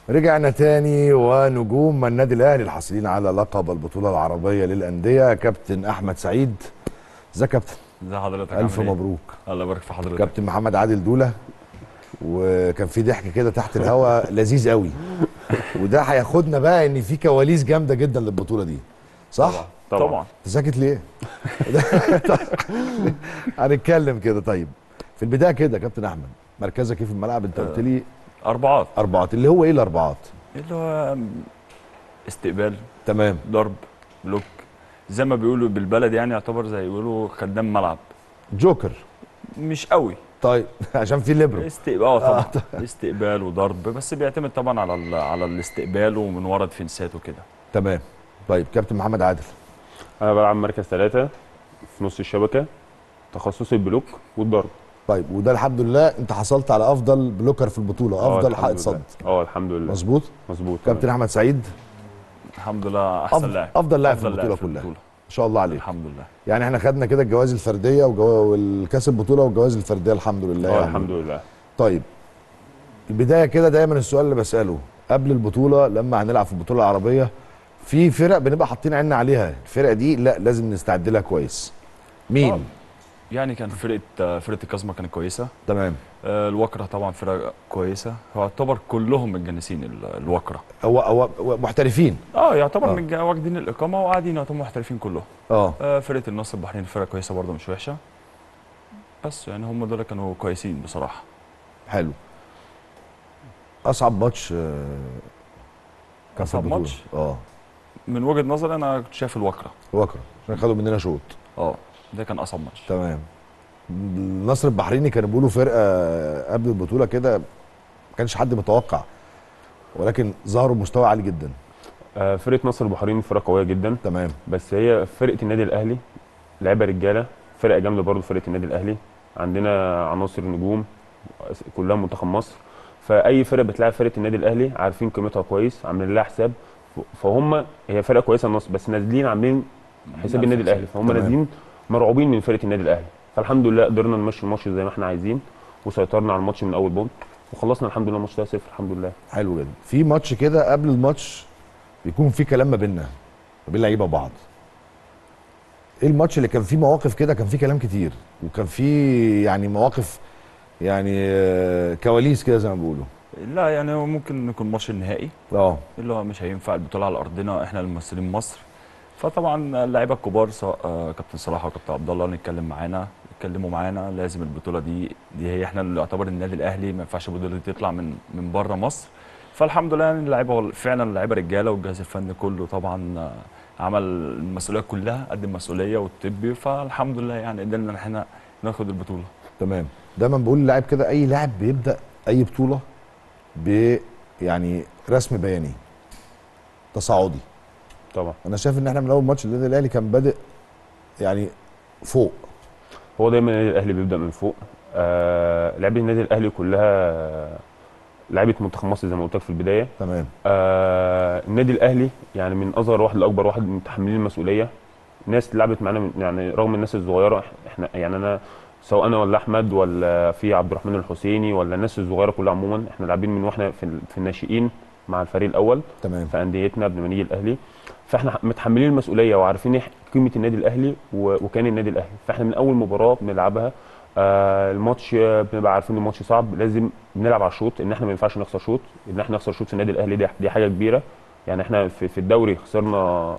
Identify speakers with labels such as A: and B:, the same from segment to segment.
A: رجعنا تاني ونجوم النادي الاهلي الحاصلين على لقب البطوله العربيه للانديه كابتن احمد سعيد ازيك يا كابتن
B: ازي حضرتك
A: الف
B: عامل إيه؟
A: مبروك
B: الله يبارك في حضرتك
A: كابتن محمد عادل دوله وكان في ضحك كده تحت الهوا لذيذ قوي وده هياخدنا بقى ان في كواليس جامده جدا للبطوله دي صح
B: طبعا, طبعا.
A: انت ساكت ليه هنتكلم كده طيب في البدايه كده يا كابتن احمد مركزك ايه في الملعب انت قلت لي
B: اربعات
A: اربعات اللي هو ايه الاربعات
B: اللي هو استقبال
A: تمام
B: ضرب بلوك زي ما بيقولوا بالبلد يعني يعتبر زي يقولوا خدام ملعب
A: جوكر
B: مش قوي
A: طيب عشان في ليبرو
B: استقبال اه طبعا استقبال وضرب بس بيعتمد طبعا على ال- على الاستقبال ومن ورا ديفنسات وكده
A: تمام طيب كابتن محمد عادل
C: انا بلعب مركز ثلاثة في نص الشبكة تخصصي البلوك والضرب
A: طيب وده الحمد لله انت حصلت على افضل بلوكر في البطوله
C: آه،
A: افضل
C: الحمد
A: حائط
C: لله.
A: صد
C: اه الحمد لله
A: مظبوط
C: مظبوط
A: كابتن احمد سعيد
B: الحمد لله احسن
A: أفضل-
B: لاعب
A: أفضل لاعب في
B: أفضل
A: البطولة
B: في
A: كلها.
B: البطولة.
A: ما شاء الله عليك
B: الحمد لله
A: يعني احنا خدنا كده الجوائز الفرديه وجو... والكاس البطوله والجوائز الفرديه الحمد لله
C: اه
A: يعني.
C: الحمد لله
A: طيب البدايه كده دايما السؤال اللي بساله قبل البطوله لما هنلعب في البطوله العربيه في فرق بنبقى حاطين عيننا عليها الفرقه دي لا لازم نستعد لها كويس مين
B: آه. يعني كان فرقه فرقه الكازما كانت كويسه
A: تمام
B: آه، الوكره طبعا فرقه كويسه هو يعتبر كلهم متجنسين ال- الوكره
A: هو هو هو محترفين
B: اه يعتبر
A: آه.
B: من واخدين الاقامه وقاعدين يعتبروا محترفين كلهم
A: اه
B: آه، فرقه النصر البحرين فرقه كويسه برضه مش وحشه بس يعني هم دول كانوا كويسين بصراحه
A: حلو اصعب ماتش آه، كان في
B: أصعب
A: البطولة.
B: ماتش؟
A: اه
B: من وجهه نظري انا كنت شايف الوكره
A: وكرة عشان خدوا مننا شوط
B: اه ده كان اصعب ماتش
A: تمام النصر البحريني كانوا بيقولوا فرقه قبل البطوله كده ما كانش حد متوقع ولكن ظهروا بمستوى عالي جدا
C: آه فرقة نصر البحرين فرقة قوية جدا
A: تمام
C: بس هي فرقة النادي الأهلي لعيبة رجالة فرقة جامدة برضه فرقة النادي الأهلي عندنا عناصر نجوم كلها منتخب مصر فأي فرقة بتلعب فرقة النادي الأهلي عارفين قيمتها كويس عاملين لها حساب ف- فهم هي فرقة كويسة النصر بس نازلين عاملين حساب النادي الأهلي فهم
A: تمام.
C: نازلين مرعوبين من فرقة النادي الأهلي فالحمد لله قدرنا نمشي الماتش زي ما احنا عايزين وسيطرنا على الماتش من أول بونت وخلصنا الحمد لله الماتش ده صفر الحمد لله
A: حلو جدا في ماتش كده قبل الماتش بيكون في كلام ما بيننا ما بين لعيبه وبعض ايه الماتش اللي كان فيه مواقف كده كان فيه كلام كتير وكان فيه يعني مواقف يعني آه، كواليس كده زي ما بيقولوا
B: لا يعني هو ممكن يكون ماتش النهائي
A: اه
B: اللي هو مش هينفع البطوله على ارضنا احنا الممثلين مصر فطبعا اللعيبه الكبار سواء آه، كابتن صلاح وكابتن عبد الله نتكلم معانا يتكلموا معانا لازم البطوله دي دي هي احنا اللي يعتبر النادي الاهلي ما ينفعش البطوله دي تطلع من من بره مصر فالحمد لله يعني اللعيبه وال- فعلا اللعيبه رجاله والجهاز الفني كله طبعا آه، عمل المسؤوليه كلها قد المسؤوليه والطبي فالحمد لله يعني قدرنا ان احنا ناخد البطوله
A: تمام دايما بقول للاعب كده اي لاعب بيبدا اي بطوله ب يعني رسم بياني تصاعدي
C: طبعا
A: انا شايف ان احنا من اول ماتش النادي الاهلي كان بادئ يعني فوق
C: هو دايما النادي الاهلي بيبدا من فوق آه لعيبه النادي الاهلي كلها لعيبه منتخب مصر زي ما قلت لك في البدايه
A: تمام
C: آه النادي الاهلي يعني من اصغر واحد لاكبر واحد متحملين المسؤوليه ناس لعبت معانا من يعني رغم الناس الصغيره احنا يعني انا سواء انا ولا احمد ولا في عبد الرحمن الحسيني ولا الناس الصغيره كلها عموما احنا لاعبين من واحنا في, ال- في الناشئين مع الفريق الاول
A: تمام
C: في انديتنا قبل ما نيجي الاهلي فاحنا متحملين المسؤوليه وعارفين إيه قيمه النادي الاهلي و- وكان النادي الاهلي فاحنا من اول مباراه بنلعبها آه الماتش آه، بنبقى عارفين ان الماتش صعب لازم بنلعب على الشوط ان احنا ما ينفعش نخسر شوط ان احنا نخسر شوط في النادي الاهلي دي, دي حاجه كبيره يعني احنا في, في الدوري خسرنا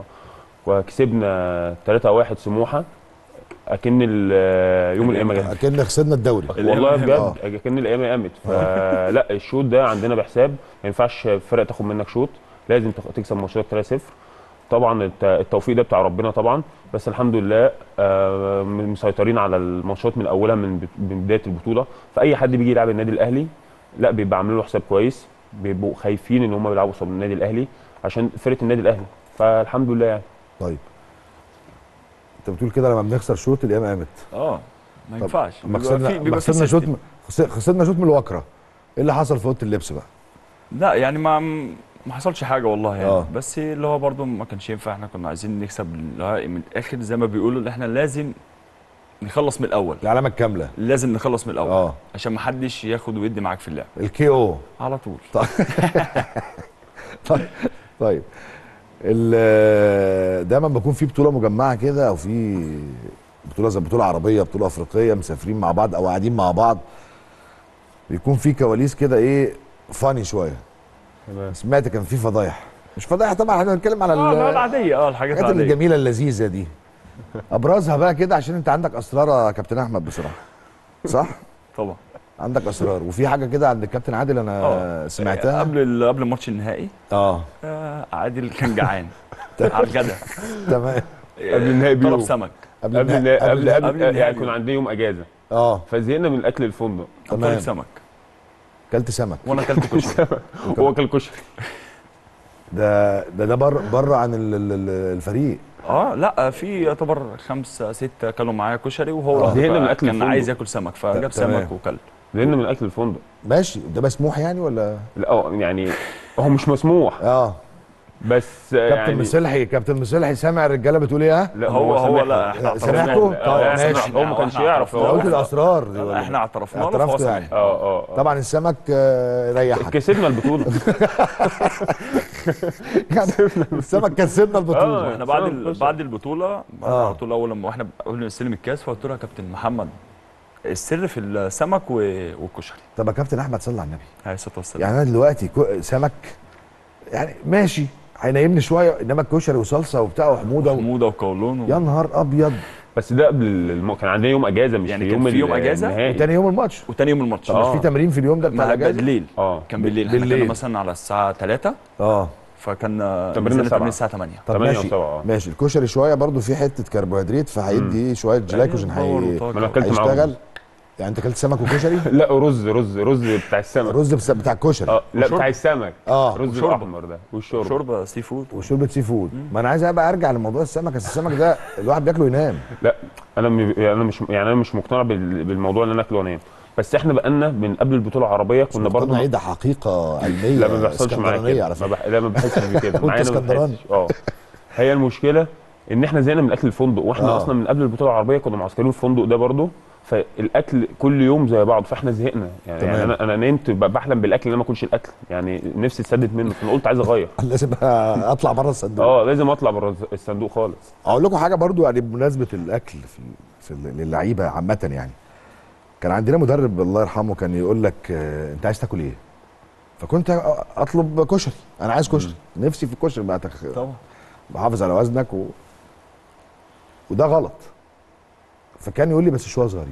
C: وكسبنا 3-1 سموحه اكن ال- يوم الايام جت
A: اكن خسرنا الدوري
C: والله
B: الأيام
C: بجد اكن الايام قامت فلا الشوط ده عندنا بحساب ما ينفعش فرقه تاخد منك شوط لازم تخ- تكسب ماتشات 3-0 طبعا الت- التوفيق ده بتاع ربنا طبعا بس الحمد لله آه، مسيطرين على الماتشات من اولها من ب- من بدايه البطوله فاي حد بيجي يلعب النادي الاهلي لا بيبقى عاملين له حساب كويس بيبقوا خايفين ان هم بيلعبوا قصاد النادي الاهلي عشان فرقه النادي الاهلي فالحمد لله يعني
A: طيب انت بتقول كده لما بنخسر شوط الايام قامت
B: اه ما ينفعش
A: لما
B: بيبقى
A: خسرنا
B: في-
A: لما
B: بيبقى في
A: خسرنا شوط
B: سيستم.
A: خس- خسرنا شوط من الوكره ايه اللي حصل في اوضه اللبس بقى
B: لا يعني ما ما حصلش حاجه والله يعني
A: آه.
B: آه. بس اللي هو برضو ما كانش ينفع احنا كنا عايزين نكسب اللي هو من الاخر زي ما بيقولوا اللي احنا لازم نخلص من الاول
A: العلامه الكامله
B: لازم نخلص من الاول
A: اه
B: عشان ما حدش ياخد ويدي معاك في اللعب
A: الكي او
B: على طول
A: طيب طيب ال- دايما بكون في بطوله مجمعه كده او في بطوله زي بطوله عربيه بطوله افريقيه مسافرين مع بعض او قاعدين مع بعض بيكون في كواليس كده ايه فاني شويه
C: تمام
A: سمعت كان في فضايح مش فضايح طبعا احنا بنتكلم على
B: اه
A: ال-
B: لا، العاديه اه الحاجات
A: الحاجات
B: العاديه
A: الجميله اللذيذه دي ابرزها بقى كده عشان انت عندك اسرار يا كابتن احمد بصراحه صح
B: طبعا
A: عندك اسرار وفي حاجه كده عند الكابتن عادل انا
B: اه
A: سمعتها
B: قبل ال- قبل الماتش النهائي
A: اه
B: آه عادل كان جعان على الغدا
A: تمام
C: قبل النهائي
B: طلب
C: بيوم.
B: سمك
C: قبل
A: النهائي-
C: النهائي- قبل
B: قبل
C: قبل
B: النهائي
C: يعني
B: بيوم.
C: كنا عندنا يوم اجازه
A: اه
C: فزهقنا من اكل الفندق
A: تمام.
B: طلب سمك
A: كلت سمك
B: وانا اكلت كشري
C: هو اكل كشري
A: ده ده ده بره بره عن ال- ال- ال- الفريق
B: اه لا في يعتبر خمسه سته كانوا معايا كشري وهو
A: آه.
B: لوحده
C: زهقنا من أكل
B: كان
C: الفندق.
B: عايز ياكل سمك فجاب
A: تمام.
B: سمك وكل
C: زهقنا من اكل الفندق
A: ماشي ده مسموح يعني ولا
C: لا اه يعني هو مش مسموح
A: اه
C: بس
A: كابتن
C: يعني
A: مصلحي كابتن مصلحي سامع الرجاله بتقول ايه ها
C: لا
B: هو هو
C: سامحنا.
B: لا احنا
A: سامحكم؟
B: اعترفنا
A: طب
C: اه
A: ماشي.
C: ماشي هو ما كانش
B: احنا
C: يعرف
A: انا
C: هو
A: قلت الاسرار دي ولا
B: احنا اعترفنا له
A: اعترفتوا
B: فهو
A: يعني.
B: سامح.
C: اه اه آه.
A: طبعا السمك آه، ريحك
C: كسبنا البطوله
A: يعني السمك كسبنا البطوله
C: آه.
B: احنا بعد
C: سمك
B: ال-
C: كشري.
B: بعد البطوله بعد
A: آه.
B: على طول اول لما احنا قبل ما نستلم الكاس فقلت له يا كابتن محمد السر في السمك و- والكشري
A: طب يا كابتن احمد صلى على النبي
B: عليه الصلاه والسلام
A: يعني انا دلوقتي كو- سمك يعني ماشي هينيمني شويه انما الكشري وصلصه وبتاع وحموده و...
B: حموده وقولون و...
A: يا نهار ابيض
C: بس ده قبل الم... كان عندنا يوم اجازه مش
B: يعني
C: في
B: كان
C: يوم
B: في يوم
C: ال-
B: أجازة؟
C: النهائي.
A: وتاني يوم الماتش
B: وتاني يوم الماتش
A: طب
C: آه.
A: مش في تمرين في اليوم ده بتاع
B: ما
A: الاجازه
B: بالليل
C: اه
B: كان بالليل احنا
A: بالليل.
B: كنا مثلا على الساعه 3
A: اه
B: فكان
C: تمرين
B: نزلنا
C: سبعة.
B: تمرين الساعه 8
A: طب
C: 8
A: ماشي
C: و7 اه
A: ماشي الكشري شويه برضو في حته كربوهيدرات فهيدي شويه جلايكوجين
B: باور
A: هي...
B: وطاقة.
C: ما انا اكلت معاهم
A: هيشتغل يعني انت اكلت سمك وكشري
C: لا رز رز رز بتاع السمك
A: رز بس- بتاع الكشري
C: اه لا
B: وشرب.
C: بتاع السمك
A: اه
C: رز
B: وشوربة.
C: الاحمر ده والشوربه
B: شوربه سي فود
A: وشوربه سي فود ما انا عايز ابقى ارجع لموضوع السمك بس السمك ده الواحد بياكله ينام
C: لا انا م... يعني انا مش يعني انا مش مقتنع بال... بالموضوع ان انا اكله وانام بس احنا بقالنا من قبل البطوله العربيه كنا برضه
A: برضه ده حقيقه علميه
C: لا ما بيحصلش معايا
A: اسكندرانية
C: كده
A: على
C: ما
A: فكره
C: بح... لا ما بحسش بكده
A: وأنت
C: معايا أنا ما
A: اسكندراني.
C: بحسش. اه هي المشكله ان احنا زهقنا من اكل الفندق واحنا
A: آه.
C: اصلا من قبل البطوله العربيه كنا معسكرين في الفندق ده برضه فالاكل كل يوم زي بعض فاحنا زهقنا يعني,
A: تمام.
C: يعني انا انا نمت ب- بحلم بالاكل ان انا ما اكلش الاكل يعني نفسي اتسدد منه فانا قلت عايز اغير
A: لازم اطلع بره الصندوق
C: اه لازم اطلع بره الصندوق خالص
A: اقول لكم حاجه برضو يعني بمناسبه الاكل في في للعيبه عامه يعني كان عندنا مدرب الله يرحمه كان يقول لك آه، انت عايز تاكل ايه فكنت اطلب كشري انا عايز كشري نفسي في الكشري بقى تخ...
B: طبعا
A: بحافظ على وزنك و... وده غلط فكان يقول لي بس شويه صغيرين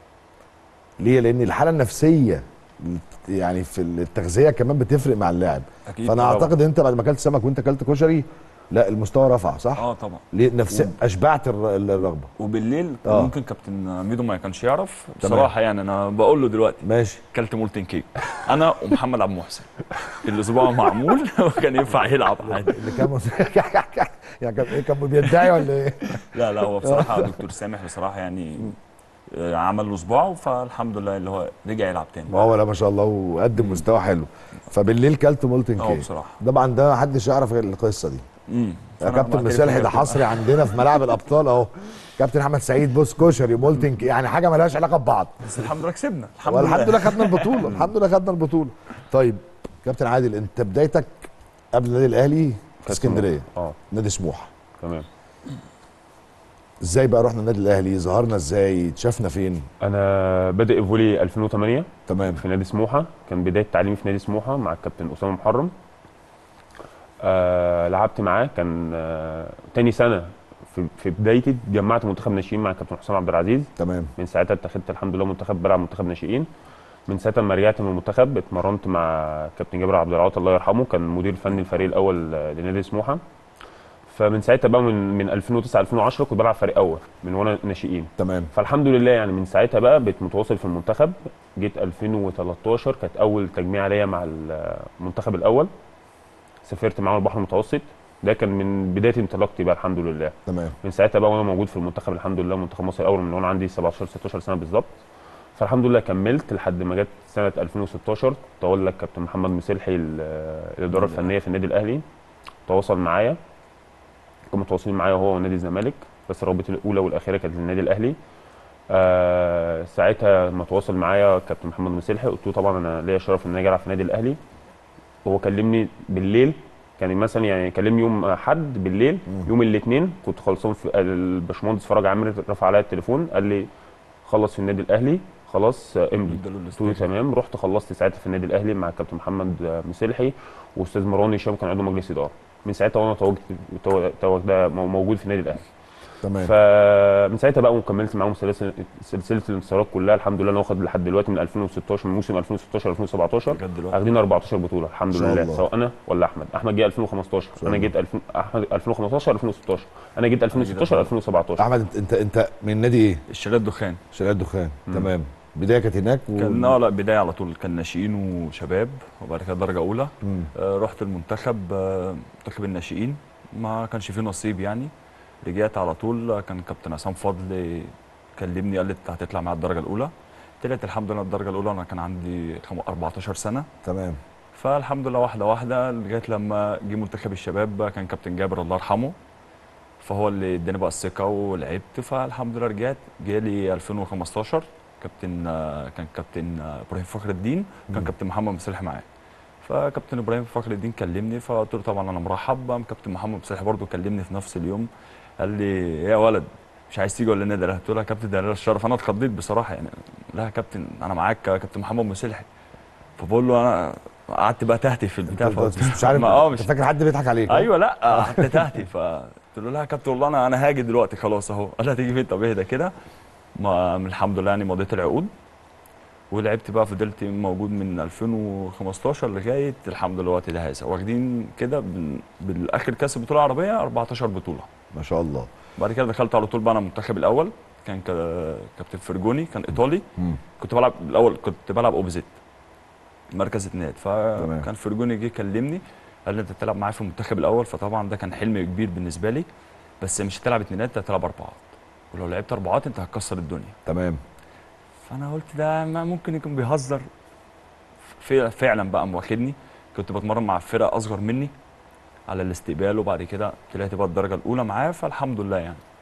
A: ليه لان الحاله النفسيه يعني في التغذيه كمان بتفرق مع اللاعب
B: اكيد
A: فانا
B: طبعاً.
A: اعتقد ان انت بعد ما اكلت سمك وانت اكلت كشري لا المستوى رفع صح
B: اه طبعا
A: ليه نفس اشبعت الر- الرغبه
B: وبالليل
A: آه.
B: ممكن كابتن ميدو ما كانش يعرف
A: تمام.
B: بصراحه يعني انا بقول له دلوقتي
A: ماشي
B: كلت مولتن كيك انا ومحمد عبد المحسن الاسبوع معمول وكان ينفع يلعب عادي
A: اللي كان يعني كان إيه، كان بيدعي ولا ايه
B: لا لا هو بصراحه دكتور سامح بصراحه يعني آه، عمل له صباعه فالحمد لله اللي هو رجع يلعب تاني
A: ما هو لا ما شاء الله وقدم مستوى حلو فبالليل كلت مولتن
B: اه
A: كيك
B: بصراحه
A: طبعا ده محدش يعرف غير القصه دي
B: امم
A: يا كابتن مسالحي ده حصري عندنا في ملاعب الابطال اهو كابتن احمد سعيد بص كشري مولتن كيك يعني حاجه مالهاش علاقه ببعض
B: بس الحمد لله كسبنا الحمد
A: والحمد
B: لله
A: لله خدنا البطوله الحمد لله خدنا البطوله طيب كابتن عادل انت بدايتك قبل النادي الاهلي في اسكندريه
C: اه
A: نادي سموحه
C: تمام
A: ازاي بقى رحنا النادي الاهلي ظهرنا ازاي اتشافنا فين
C: انا بادئ فولي 2008
A: تمام
C: في نادي سموحه كان بدايه تعليمي في نادي سموحه مع الكابتن اسامه محرم آه لعبت معاه كان آه تاني سنه في, في بدايتي جمعت منتخب ناشئين مع الكابتن حسام عبد العزيز
A: تمام
C: من ساعتها اتخذت الحمد لله منتخب بلعب منتخب ناشئين من ساعتها لما رجعت من المنتخب اتمرنت مع كابتن جابر عبد العاط الله يرحمه كان مدير فني الفريق الاول آه، لنادي سموحه فمن ساعتها بقى من من 2009 2010 كنت بلعب فريق اول من وانا ناشئين
A: تمام
C: فالحمد لله يعني من ساعتها بقى بقيت متواصل في المنتخب جيت 2013 كانت اول تجميع ليا مع المنتخب الاول سافرت معاهم البحر المتوسط ده كان من بدايه انطلاقتي بقى الحمد لله
A: تمام
C: من ساعتها بقى وانا موجود في المنتخب الحمد لله منتخب مصر الاول من وانا عندي 17 16 سنه بالظبط فالحمد لله كملت لحد ما جت سنه 2016 تولى الكابتن محمد مسلحي ال- الاداره الفنيه في النادي الاهلي تواصل معايا كانوا متواصلين معايا هو ونادي الزمالك بس الرابطه الاولى والاخيره كانت للنادي الاهلي آه ساعتها لما تواصل معايا كابتن محمد مسلحي قلت له طبعا انا ليا شرف ان انا اجي العب في النادي الاهلي هو كلمني بالليل كان مثلا يعني كلمني يوم حد بالليل يوم الاثنين كنت خلصان في الباشمهندس فرج عامر رفع عليا التليفون قال لي خلص في النادي الاهلي خلاص آه، امضي
B: اداله
C: قلت له
B: الاستيقاظ.
C: تمام رحت خلصت ساعتها في النادي الاهلي مع الكابتن محمد آه، مسلحي واستاذ مروان هشام كان عضو مجلس اداره من ساعتها وانا تواجدت تو- تواجد موجود في النادي الاهلي
A: تمام
C: فمن ساعتها بقى وكملت معاهم سلسله سلسله الانتصارات كلها الحمد لله انا واخد لحد دلوقتي من 2016 من موسم 2016 2017
B: لغايه دلوقتي
C: واخدين 14 بطوله الحمد
A: ما شاء
C: لله
A: الله.
C: سواء انا ولا احمد احمد جه 2015
A: شاء
C: انا
A: الله.
C: جيت 2000 احمد 2015 2016 انا جيت 2016 2017
A: احمد انت انت, انت من نادي ايه؟
B: الشلال دخان
A: شارع الدخان
C: مم.
A: تمام بدايه كانت هناك و...
B: كان اه لا بدايه على طول كان ناشئين وشباب وبعد كده درجه اولى
A: مم.
B: آه، رحت المنتخب آه، منتخب الناشئين ما كانش فيه نصيب يعني رجعت على طول آه، كان كابتن عصام فضل كلمني قال لي انت هتطلع معايا الدرجه الاولى طلعت الحمد لله الدرجه الاولى انا كان عندي خم- 14 سنه
A: تمام
B: فالحمد لله واحده واحده لغايه لما جه منتخب الشباب بقى كان كابتن جابر الله يرحمه فهو اللي اداني بقى الثقه ولعبت فالحمد لله رجعت جالي 2015 كابتن آه، كان كابتن آه، ابراهيم فخر الدين كان
A: مم.
B: كابتن محمد مصلح معايا فكابتن ابراهيم فخر الدين كلمني فقلت له طبعا انا مرحب قام كابتن محمد مصلح برضه كلمني في نفس اليوم قال لي يا ولد مش عايز تيجي ولا النادي الاهلي قلت له يا كابتن ده أنا الشرف انا اتخضيت بصراحه يعني لا يا كابتن انا معاك يا كابتن محمد مصلحي فبقول له انا قعدت بقى تهتف في البتاع
A: انت بس مش عارف
B: ما اه
A: انت
B: مش
A: فاكر حد بيضحك عليك
B: ايوه لا قعدت تهتف فقلت له لا يا كابتن والله انا انا هاجي دلوقتي خلاص اهو قال لي هتيجي فين طب اهدى كده ما الحمد لله يعني مضيت العقود ولعبت بقى فضلت موجود من 2015 لغايه الحمد لله وقت ده هذا واخدين كده بال- بالاخر كاس البطوله العربيه 14 بطوله
A: ما شاء الله
B: بعد كده دخلت على طول بقى انا المنتخب الاول كان كا- كابتن فرجوني كان ايطالي
A: مم.
B: كنت بلعب الاول كنت بلعب اوبزيت مركز اتناد
A: تمام.
B: فكان فرجوني جه كلمني قال لي انت تلعب معايا في المنتخب الاول فطبعا ده كان حلم كبير بالنسبه لي بس مش هتلعب اتنينات انت هتلعب اربعات ولو لعبت اربعات انت هتكسر الدنيا
A: تمام
B: فانا قلت ده ما ممكن يكون بيهزر في- فعلا بقى واخدني كنت بتمرن مع فرق اصغر مني على الاستقبال وبعد كده طلعت بقى الدرجه الاولى معاه فالحمد لله يعني